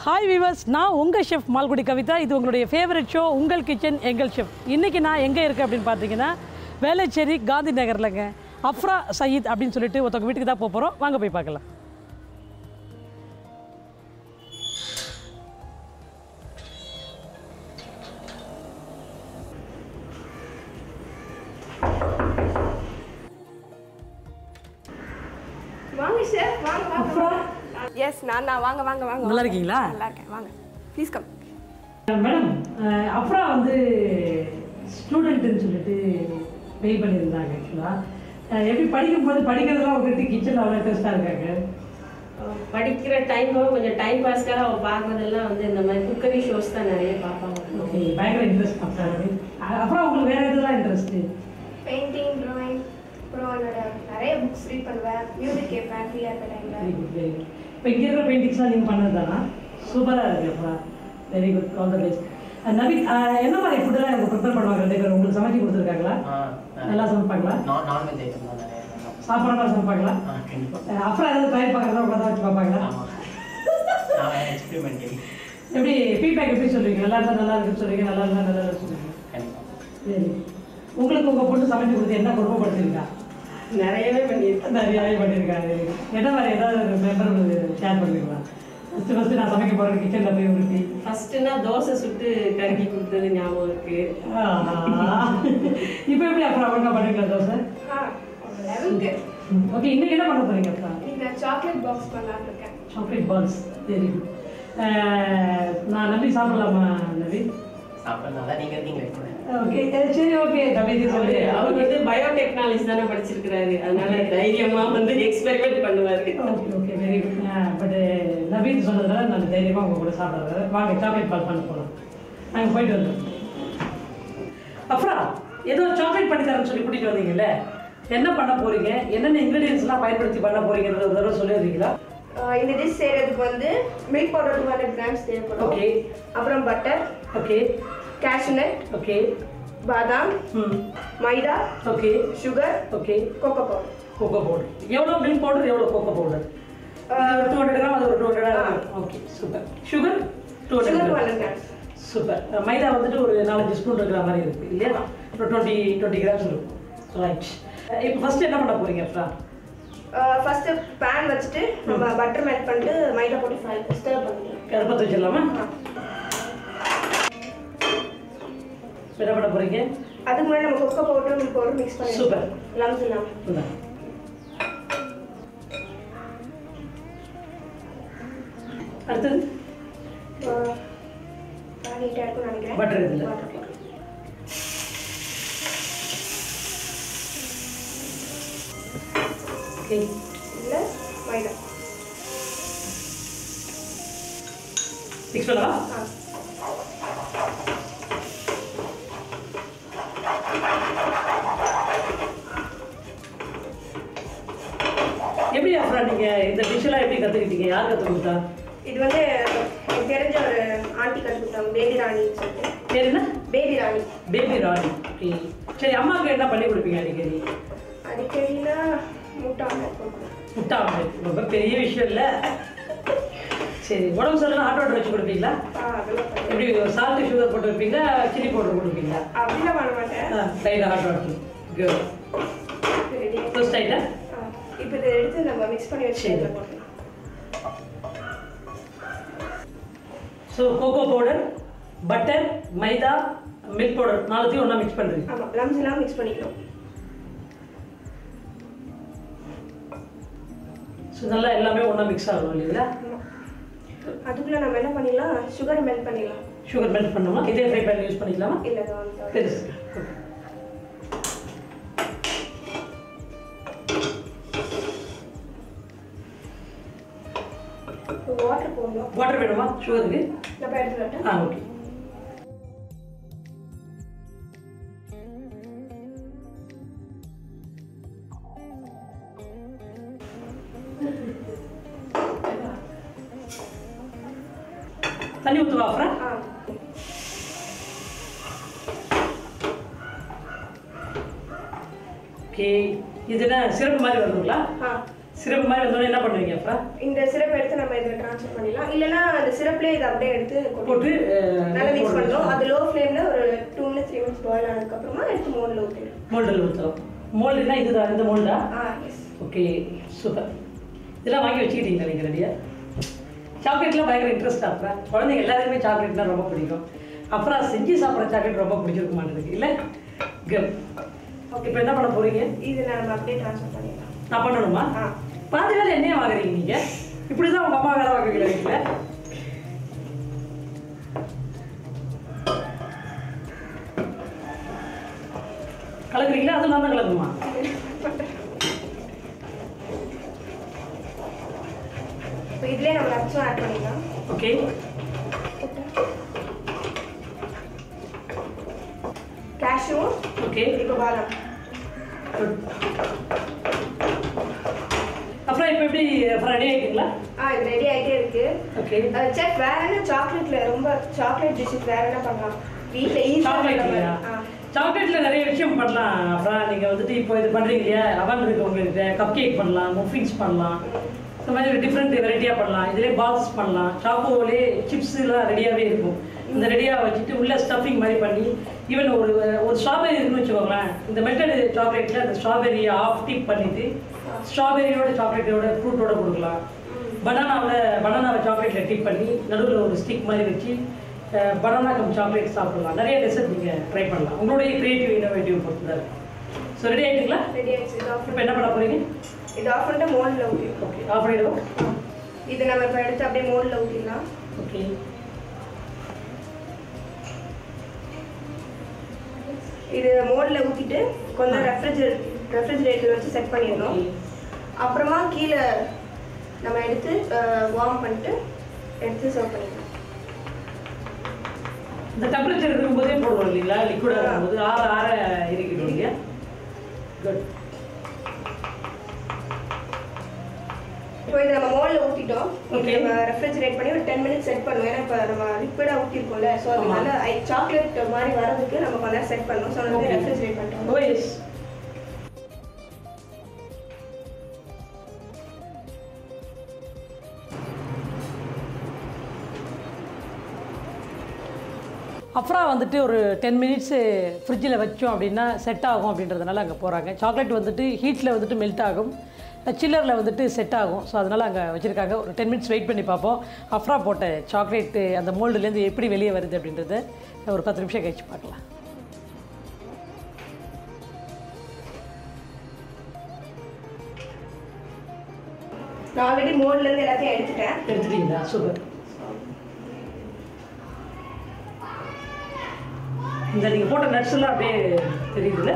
Hi viewers நான் உங்கள் chef Malgudi Kavitha இது உங்களுடைய ஃபேவரட் ஷோ உங்கள் கிச்சன் எங்கள் ஷெஃப் இன்றைக்கி நான் எங்கே இருக்கேன் அப்படின்னு பார்த்தீங்கன்னா வேளச்சேரி காந்தி நகர்லங்க அஃப்ரா சயீத் அப்படின்னு சொல்லிட்டு ஒருத்தவங்க வீட்டுக்கு தான் போக போகிறோம் வாங்க போய் பார்க்கலாம் வாங்க ஷெஃப் வாங்க வாங்க எஸ் நான் தான் வாங்க வாங்க வாங்க நல்லா இருக்கீங்களா நல்லா இருக்கேன் வாங்க ப்ளீஸ் கம் மேடம் அஹ், அஃப்ரா வந்து ஸ்டூடெண்ட்டுன்னு சொல்லிட்டு மெயில் பண்ணியிருந்தாங்க ஆக்சுவலாக எப்படி படிக்கும்போது படிக்கிறதெல்லாம் உங்களுக்கு கிச்சனில் அவ்வளோ இன்ட்ரெஸ்ட்டாக இருக்காங்க படிக்கிற டைமும் கொஞ்சம் டைம் பாஸ்க்காக அவள் பார்க்குறதெல்லாம் வந்து இந்த மாதிரி குக்கரி ஷோஸ் தான் நிறைய பார்ப்பாங்க ஓகே பயங்கர இன்ட்ரெஸ்ட் அப்புறம் அப்புறம் உங்களுக்கு வேறு எதுலாம் இன்ட்ரெஸ்ட்டு பெயிண்டிங் ட்ராயிங் அப்புறம் என்னோட நிறைய புக்ஸ் ரீட் பண்ணுவேன் மியூசிக் கேட்பேன் ஃப்ரீயாக இருக்க டைமில் வெரி குட் வெரி குட் இப்போ இங்கே இருக்கிற பெயிண்டிங்ஸ்லாம் நீங்கள் பண்ணது தானா சூப்பராக இருக்கு அப்பா very good all the best Naveen அஹ், என்ன மாதிரி ஃபுட்டெல்லாம் எனக்கு ப்ரிப்பேர் பண்ணுவாங்க ரெண்டு பேரும் உங்களுக்கு சமைச்சு கொடுத்துருக்காங்களா ஆ, நல்லா சமைப்பாங்களா நான் நான்வெஜ் ஐட்டம் தான் நிறைய பண்ணுவோம். சாப்பிட்ற மாதிரி சமைப்பாங்களா ஆ, கண்டிப்பா அஹ், அப்புறம் ஏதாவது ட்ரை பார்க்குறதா உங்களை தான் வச்சு பார்ப்பாங்களா ஆமா நான் எக்ஸ்பெரிமெண்டரி எப்படி ஃபீட்பேக் எப்படி சொல்லுவீங்க நல்லா இருந்தால் நல்லா இருக்குன்னு சொல்லுவீங்க நல்லா இருந்தால் நல்லா இருக்குன்னு சொல்லுவீங்க கண்டிப்பா சரி உங்களுக்கு உங்கள் பொண்ணு சமைச்சு கொடுத்து என்ன குடும்பப்படுத்திருக்கா நிறையவே பண்ணியிருக்கேன் நிறையாவே பண்ணியிருக்காங்க என்ன மாதிரி ஏதாவது ஒரு மெம்பர் ஷேர் பண்ணுவீங்களா ஃபஸ்ட்டு ஃபஸ்ட்டு நான் சமைக்க போகிறேன் கிச்சனில் போய் உருட்டி ஃபர்ஸ்ட்டுனா தோசை சுட்டு கருக்கி கொடுத்தது ஞாபகம் இருக்கு இப்போ எப்படி அப்புறம் ஒழுங்கா பண்ணுவீங்களா தோசை ஆ லெவலுக்கு ஓகே இன்னைக்கு என்ன பண்ண போறீங்க அப்புறம் இந்த சாக்லேட் பாக்ஸ் பண்ணலாம்னு இருக்கேன் சாக்லேட் பால்ஸ் வெரி குட் நான் நம்பி சாப்பிடலாமா நபி சாப்பிட்றதுனால தான் நீங்கள் இருக்கீங்க கூட ஓகே சரி ஓகே நபி அவரு சொல்லி அவர் வந்து பயோடெக்னாலஜி தானே படிச்சிருக்கிறாரு அதனால தைரியமா வந்து எக்ஸ்பெரிமெண்ட் பண்ணுவாரு okay okay very good but Naveen சொன்னதுனால நான் தைரியமாக உங்க கூட சாப்பிட்றது வாங்க சாக்லேட் பால் பண்ண போகலாம் நாங்கள் போயிட்டு வந்தோம் அப்புறம் ஏதோ சாக்லேட் பண்ணி தரேன்னு சொல்லி கூட்டிகிட்டு வந்தீங்கல்ல என்ன பண்ண போறீங்க என்னென்ன இன்க்ரீடியன்ஸ்லாம் பயன்படுத்தி பண்ண போறீங்கிறது ஒரு தடவை சொல்லிடுறீங்களா ஆ, இந்த டிஷ் செய்கிறதுக்கு வந்து milk powder two hundred grams தேவைப்படும் ஓகே அப்புறம் பட்டர் ஓகே கேஷ்நட் ஓகே பாதாம் ம் maida okay sugar okay cocoa powder cocoa powder எவ்வளோ மில்க் பவுடர் எவ்வளோ cocoa powder two hundred gram அது ஒரு two hundred okay super sugar two sugar two hundred hundred grams super maida வந்துட்டு ஒரு நாலஞ்சு ஸ்பூன் இருக்கிற மாதிரி இருக்கு இல்லையா ஒரு டுவெண்ட்டி டுவெண்ட்டி கிராம்ஸ் இருக்கும் ரைட் இப்போ ஃபர்ஸ்ட் என்ன பண்ண போறீங்க அப்புறம் ஃபர்ஸ்ட் பேன் வச்சுட்டு நம்ம பட்டர் மெல்ட் பண்ணிட்டு மைதா போட்டு ஃப்ரை ஸ்டர் பண்ணிக்கலாம் கருப்பத்து வச்சிடலாமா என்ன பண்ண போறீங்க அதுக்கு முன்னாடி நம்ம cocoa powder milk powder mix பண்ணி Super. லம்ஸ் இல்லாம இந்தா. அடுத்தது நீட்டாக இருக்கும்னு நினைக்கிறேன் Butter இதுல. Butter போட்டு. ஓகே இல்ல மைதா மிக்ஸ் பண்ணவா ஆ எப்படி அப்புறம் நீங்க இந்த டிஷ்ஷெல்லாம் எப்படி கத்துக்கிட்டீங்க யார் கற்றுக் கொடுத்தா இது வந்து எனக்கு தெரிஞ்ச ஒரு ஆண்டி கற்று கொடுத்தாங்க பேபி ராணின்னு சொல்லிட்டு பேர் என்ன baby Rani baby Rani okay சரி அம்மாவுக்கு என்ன பண்ணி கொடுப்பீங்க அடிக்கடி அடிக்கடினா முட்டை ஆம்லெட் போடுவேன் முட்டை ஆம்லெட் ரொம்ப பெரிய விஷயம் இல்லை சரி உடம்பு சரியில்லை ஹாட் வாட்டர் வச்சு கொடுப்பீங்களா ஆ அதெல்லாம் பண்ணுவேன் எப்படி சால்ட் சுகர் போட்டு வைப்பீங்களா சில்லி பவுடர் கொடுப்பீங்களா அப்படிலாம் பண்ண மாட்டேன் லைட்டாக ஹாட் வாட்டர் குட் இது ரெடி ஃபர்ஸ்ட் ஆயிட்டா இப்போ இதை எடுத்து நம்ம மிக்ஸ் பண்ணி வச்சு சரி. இதில் போட்டுக்கலாம் so cocoa powder butter maida milk powder நாலுத்தையும் ஒன்றா மிக்ஸ் பண்ணுறீங்க ஆமாம் லம்ஸ் எல்லாம் மிக்ஸ் பண்ணிக்கணும் ஸோ நல்லா எல்லாமே ஒன்றா மிக்ஸ் ஆகணும் இல்லைங்களா ஆமாம் அதுக்குள்ளே நம்ம என்ன பண்ணிடலாம் சுகர் மெல்ட் பண்ணிடலாம் சுகர் மெல்ட் பண்ணோமா இதே ஃப்ரை பேன் யூஸ் பண்ணிக்கலாமா இல்லை இது வந்து பெருசு வாட்டர் போடணும் வாட்டர் வேணுமா சுகருக்கு நம்ம எடுத்துக்கிட்டேன் ஆ ஓகே தண்ணி ஊற்றுவா அப்புறம் ஆ ஓகே இது என்ன சிறப்பு மாதிரி வருதுங்களா ஆ சிறப்பு மாதிரி வந்தோடனே என்ன பண்ணுவீங்க அப்புறம் இந்த சிரப் எடுத்து நம்ம இதில் ட்ரான்ஸ்ஃபர் பண்ணிடலாம் இல்லைன்னா அந்த சிரப்லேயே இதை அப்படியே எடுத்து கொட்டி- போட்டு அஹ், நல்லா மிக்ஸ் போட்டு பண்ணுறோம் அது லோ ஃப்ளேமில் ஒரு two minutes three minutes boil ஆனதுக்கப்புறமா எடுத்து மோடில் ஊற்றிடும் மோல்டில் ஊற்றுறோம் மோல்டுனா இதுதான் இந்த மோல்டா ஆ எஸ் ஓகே சூப்பர் இதெல்லாம் வாங்கி வச்சுக்கிட்டீங்களா நீங்கள் ரெடியாக சாக்லேட்லாம் பயங்கர இன்ட்ரெஸ்டாக இருப்பேன் குழந்தைங்க எல்லாருக்குமே சாக்லேட்னா ரொம்ப பிடிக்கும் அப்புறம் செஞ்சு சாப்பிட்ற சாக்லேட் ரொம்ப பிடிச்சிருக்க மாட்டேங்குது இல்லை கேர்ள் ஓகே இப்போ என்ன பண்ண போகிறீங்க இது நம்ம அப்படியே ட்ரான்ஸ்ஃபர் பண்ணிடலாம் நான் பண்ணணுமா ஆ பாதி வேலை என்னைய வாங்குறீங்க நீங்கள் இப்படி தான் உங்கள் அம்மா வேலை வாங்குவீங்களா வீட்டில் கலக்குறீங்களா அதுவும் நான் தான் கலக்குமா இப்போ இதுலேயே நம்ம நட்ஸும் ஆட் பண்ணிடலாம் ஓகே கேஷ்யூவும் ஓகே இப்போ பாதாம் குட் அப்புறம் இப்போ எப்படி அப்புறம் ரெடி ஆகிட்டீங்களா ஆ இது ரெடி ஆகிட்டே இருக்கு ஓகே செக் வேற என்ன சாக்லேட்ல ரொம்ப சாக்லேட் டிஷ்ஷஸ் வேற என்ன பண்ணலாம் வீட்டில் சாக்லேட்லையா ஈஸியாக சாக்லேட்ல நிறைய விஷயம் பண்ணலாம் அப்புறம் நீங்கள் வந்துட்டு இப்போ இது பண்ணுறீங்க இல்லையா அவன் இருக்கு உங்ககிட்ட கப் கேக் பண்ணலாம் முஃபின்ஸ் பண்ணலாம் இந்த மாதிரி டிஃப்ரெண்ட் வெரைட்டியாக பண்ணலாம் இதுலேயே பால்ஸ் பண்ணலாம் சாக்கோவிலே சிப்ஸ்லாம் ரெடியாகவே இருக்கும் இந்த ரெடியாக வச்சுட்டு உள்ள ஸ்டஃபிங் மாதிரி பண்ணி ஈவன் ஒரு ஒரு ஸ்ட்ராபெரி இருக்குன்னு வச்சுக்கோங்களேன் இந்த மெல்டட் சாக்லேட்டில் அந்த ஸ்ட்ராபெரியை ஆஃப் டிப் பண்ணிட்டு ஸ்ட்ராபெரியோட சாக்லேட்டோட ஃப்ரூட்டோட கொடுக்கலாம் பனானாவில் பனானாவை சாக்லேட்டில் டிப் பண்ணி நடுவில் ஒரு ஸ்டிக் மாதிரி வச்சு பனானா கம் சாக்லேட் சாப்பிடலாம் நிறைய டெசர்ட் நீங்கள் ட்ரை பண்ணலாம் உங்களுடைய க்ரியேட்டிவ் இன்னோவேட்டிவ் பொறுத்து தான் ஸோ ரெடி ஆகிட்டீங்களா ரெடி ஆயிடுச்சு இது ஆஃப் இப்போ என்ன பண்ண போகிறீங்க இது ஆஃப் பண்ணிட்டு மோல்டில் ஊற்றிடும் ஓகே ஆஃப் பண்ணிடுவோம் இது நம்ம இப்போ எடுத்து அப்படியே மோல்டில் ஊற்றிடலாம் ஓகே இது மோல்டில் ஊற்றிட்டு கொஞ்சம் ரெஃப்ரிஜரேட் ரெஃப்ரிஜரேட்டர் வச்சு செட் பண்ணிடணும் அப்புறமா கீழே நம்ம எடுத்து வார்ம் பண்ணிட்டு எடுத்து சர்வ் பண்ணிடலாம் இந்த டெம்பரேச்சர் இருக்கும்போதே போடுவோம் இல்லைங்களா லிக்விடாக இருக்கும்போது ஆற ஆற இறக்கிடுவீங்க குட் இப்போ இதை நம்ம மோல்டில் ஊற்றிட்டோம் Okay. நம்ம ரெஃப்ரிஜரேட் பண்ணி ஒரு டென் மினிட்ஸ் செட் பண்ணுவோம் ஏன்னா இப்போ நம்ம லிக்விடாக ஊற்றிருக்கோம்ல ஸோ அது ஆமா. நல்லா சாக்லேட் மாதிரி வரதுக்கு நம்ம கொஞ்ச நேரம் செட் பண்ணணும் ஸோ வந்து Okay. ரெஃப்ரிஜரேட் பண்ணிட்டோம் ஓ எஸ் அப்புறம் வந்துட்டு ஒரு டென் மினிட்ஸு ஃப்ரிட்ஜில் வச்சோம் அப்படின்னா செட் ஆகும் அப்படின்றதுனால அங்கே போகிறாங்க சாக்லேட் வந்துட்டு ஹீட்டில் வந்துட்டு மெல்ட் ஆகும் சில்லரில் வந்துட்டு செட் ஆகும் ஸோ அதனால் அங்கே வச்சுருக்காங்க ஒரு டென் மினிட்ஸ் வெயிட் பண்ணி பார்ப்போம் அஃப்ரா போட்ட சாக்லேட்டு அந்த மோல்டுலேருந்து எப்படி வெளியே வருது அப்படின்றத ஒரு பத்து நிமிஷம் கழிச்சு பார்க்கலாம் நான் ஆல்ரெடி மோல்ட்லேருந்து எல்லாத்தையும் எடுத்துட்டேன் எடுத்துட்டீங்களா சூப்பர் இந்த நீங்கள் போட்ட நட்ஸ் எல்லாம் அப்படியே தெரியுதுல்ல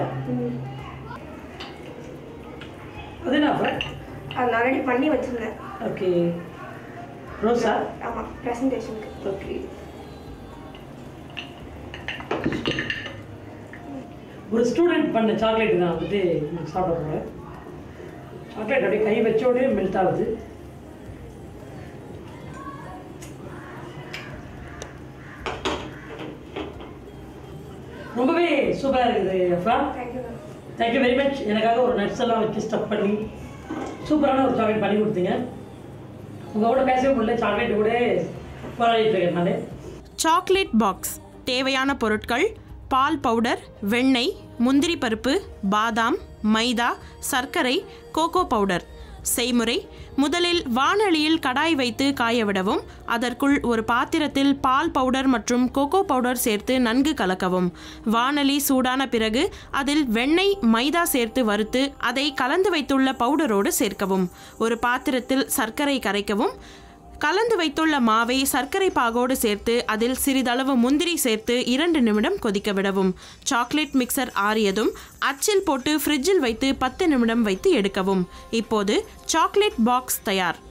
அது என்ன அப்புறம் அது நான் ஆல்ரெடி பண்ணி வச்சுருந்தேன் ஓகே ரோஸா ஆமாம் ப்ரெசன்டேஷனுக்கு ஓகே ஒரு ஸ்டூடெண்ட் பண்ண சாக்லேட் நான் வந்துட்டு இன்னைக்கு சாப்பிட போகிறேன் சாக்லேட் அப்படியே கை வச்சோடே மெல்ட் ஆகுது ரொம்பவே சூப்பராக இருக்குது Afra thank you ma'am thank you very much எனக்காக ஒரு நட்ஸ் எல்லாம் வச்சு ஸ்டப் பண்ணி சூப்பரான ஒரு சாக்லேட் பண்ணி கொடுத்தீங்க உங்களோட பேசவே முடியல சாக்லேட் கூட போராடிட்டு இருக்கேன் நான் சாக்லேட் பாக்ஸ் தேவையான பொருட்கள் பால் பவுடர் வெண்ணெய் முந்திரி பருப்பு பாதாம் மைதா சர்க்கரை கோகோ பவுடர் செய்முறை முதலில் வாணலியில் கடாய் வைத்து காய விடவும் அதற்குள் ஒரு பாத்திரத்தில் பால் பவுடர் மற்றும் கோகோ பவுடர் சேர்த்து நன்கு கலக்கவும் வாணலி சூடான பிறகு அதில் வெண்ணெய் மைதா சேர்த்து வறுத்து அதை கலந்து வைத்துள்ள பவுடரோடு சேர்க்கவும் ஒரு பாத்திரத்தில் சர்க்கரை கரைக்கவும் கலந்து வைத்துள்ள மாவை சர்க்கரை பாகோடு சேர்த்து அதில் சிறிதளவு முந்திரி சேர்த்து இரண்டு நிமிடம் கொதிக்க விடவும் சாக்லேட் மிக்சர் ஆறியதும் அச்சில் போட்டு ஃப்ரிட்ஜில் வைத்து பத்து நிமிடம் வைத்து எடுக்கவும் இப்போது சாக்லேட் பாக்ஸ் தயார்